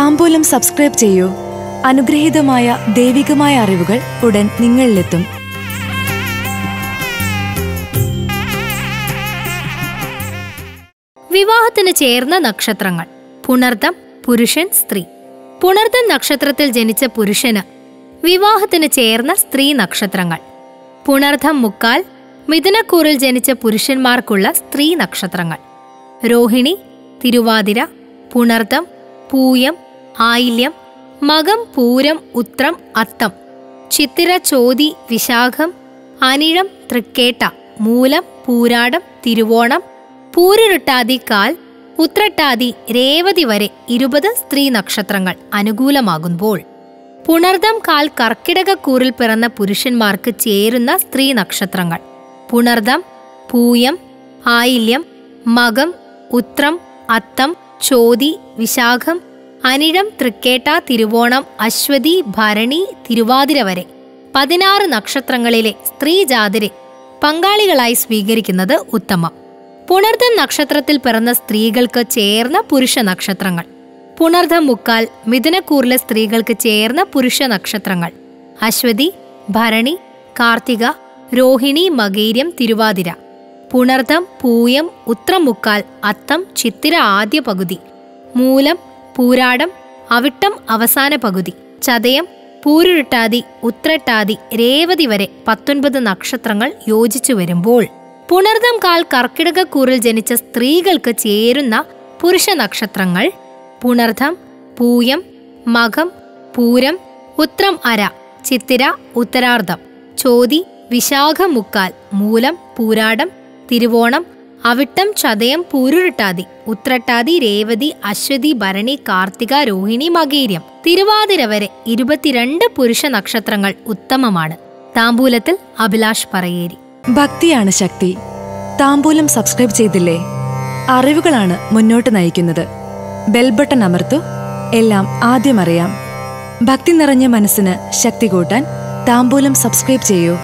താമ്പൂലം subscribe ചെയ്യൂ അനുഗ്രഹീതമായ ദൈവികമായ അറിവുകൾ ഉടൻ നിങ്ങളിലെത്തും വിവാഹത്തിന് ചേർന്ന നക്ഷത്രങ്ങൾ പുണർദം പുരുഷൻ സ്ത്രീ പുണർദം നക്ഷത്രത്തിൽ ജനിച്ച പുരുഷന് വിവാഹത്തിന് ചേർന്ന സ്ത്രീ നക്ഷത്രങ്ങൾ പുണർദം മുക്കാൽ മിഥുനക്കൂറിൽ ജനിച്ച പുരുഷന്മാർക്കുള്ള സ്ത്രീ നക്ഷത്രങ്ങൾ രോഹിണി തിരുവാതിര പുണർദം പൂയം ആയില്യം മകം പൂരം ഉത്രം അത്തം ചിത്തിര ചോതി വിശാഖം അനിഴം തൃക്കേട്ട മൂലം പൂരാടം തിരുവോണം പൂരുരുട്ടാതി കാൽ ഉത്രട്ടാതി രേവതി വരെ ഇരുപത് സ്ത്രീ നക്ഷത്രങ്ങൾ അനുകൂലമാകുമ്പോൾ പുണർദം കാൽ കർക്കിടകക്കൂറിൽ പിറന്ന പുരുഷന്മാർക്ക് ചേരുന്ന സ്ത്രീ നക്ഷത്രങ്ങൾ പുണർദം പൂയം ആയില്യം മകം ഉത്രം അത്തം ചോതി വിശാഖം അനിഴം തൃക്കേട്ട തിരുവോണം അശ്വതി ഭരണി തിരുവാതിര വരെ പതിനാറ് നക്ഷത്രങ്ങളിലെ സ്ത്രീജാതിരെ പങ്കാളികളായി സ്വീകരിക്കുന്നത് ഉത്തമം പുണർദം നക്ഷത്രത്തിൽ പിറന്ന സ്ത്രീകൾക്ക് ചേർന്ന പുരുഷ നക്ഷത്രങ്ങൾ പുണർദം മുക്കാൽ മിഥുനക്കൂറിലെ സ്ത്രീകൾക്ക് ചേർന്ന പുരുഷ നക്ഷത്രങ്ങൾ അശ്വതി ഭരണി കാർത്തിക രോഹിണി മകേര്യം തിരുവാതിര പുണർദം പൂയം ഉത്രമുക്കാൽ അത്തം ചിത്തിര ആദ്യ പകുതി മൂലം പൂരാടം അവിട്ടം അവസാന പകുതി ചതയം പൂരുരുട്ടാതി ഉത്രട്ടാതി രേവതി വരെ പത്തൊൻപത് നക്ഷത്രങ്ങൾ യോജിച്ചു വരുമ്പോൾ പുണർദം കാൽ കർക്കിടകക്കൂറിൽ ജനിച്ച സ്ത്രീകൾക്ക് ചേരുന്ന പുരുഷ നക്ഷത്രങ്ങൾ പുണർദം പൂയം മകം പൂരം ഉത്രം അര ചിത്തിര ഉത്തരാർദ്ധം ചോതി വിശാഖമുക്കാൽ മൂലം പൂരാടം തിരുവോണം അവിട്ടം ചതയം പൂരുരുട്ടാതി ഉത്രട്ടാതി രേവതി അശ്വതി ഭരണി കാർത്തിക രോഹിണി മകേര്യം തിരുവാതിര വരെ ഇരുപത്തിരണ്ട് പുരുഷ നക്ഷത്രങ്ങൾ ഉത്തമമാണ് താമ്പൂലത്തിൽ അഭിലാഷ് പറയേരി ഭക്തിയാണ് ശക്തി താമ്പൂലം സബ്സ്ക്രൈബ് ചെയ്തില്ലേ അറിവുകളാണ് മുന്നോട്ട് നയിക്കുന്നത് ബെൽബട്ടൺ അമർത്തു എല്ലാം ആദ്യം അറിയാം ഭക്തി നിറഞ്ഞ മനസ്സിന് ശക്തി കൂട്ടാൻ താമ്പൂലം സബ്സ്ക്രൈബ് ചെയ്യൂ